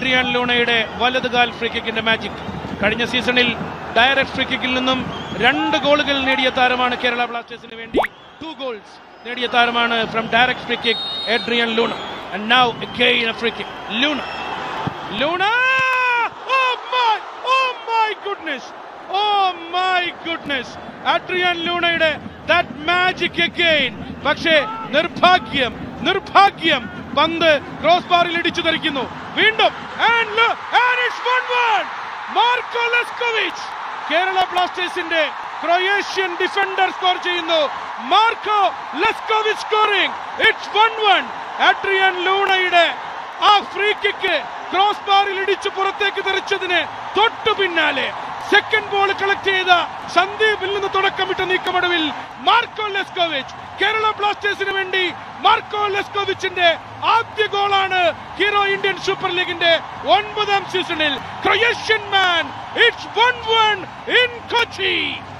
Adrian ലൂണയുടെ വലതുകാൽ free കിക്കിന്റെ മാജിക് കഴിഞ്ഞ സീസണിൽ ഡയറക്ട് ഫ്രീ കിക്കിൽ നിന്നും രണ്ട് ഗോളുകൾ നേടിയ താരമാണ് കേരള ബ്ലാസ്റ്റേഴ്സിന് വേണ്ടി ടു ഗോൾസ് നേടിയ താരമാണ് from direct free kick Adrian Luna and now again a free kick Luna Luna oh my oh my goodness oh my goodness Adrian ലൂണയുടെ ദാറ്റ് മാജിക് അഗെയിൻ പക്ഷേ നിർഭാഗ്യം നിർഭാഗ്യം പന്ത് ക്രോസ് ബാറിൽ ഇടിച്ചു തെറിക്കുന്നു വീണ്ടും and look, and it's 1-1. Marko Leskovic Kerala ബ്ലാസ്റ്റേഴ്സിന്റെ Croatian defender score ചെയ്യുന്നു Marko Leskovic scoring it's 1-1 Adrian ലൂണയുടെ ആ ഫ്രീ കിക്ക് ക്രോസ് ബാറിൽ ഇടിച്ചു പുറത്തേക്ക് തെറിച്ചതിന് തൊട്ടു പിന്നാലെ സെക്കൻഡ് ബോൾ കളക്ട് ചെയ്ത സന്ദീപിൽ നിന്ന് തുടക്കമിട്ട നീക്കമടവിൽ മാർക്കോ ലെസ്കോവിച്ച് കേരള ബ്ലാസ്റ്റേഴ്സിന് വേണ്ടി മാർക്കോ ലെസ്കോവിച്ചിന്റെ ആദ്യ ഗോളാണ് ഹീറോ ഇന്ത്യൻ സൂപ്പർ ലീഗിന്റെ ഒൻപതാം സീസണിൽ Croatian man it's one one in Kochi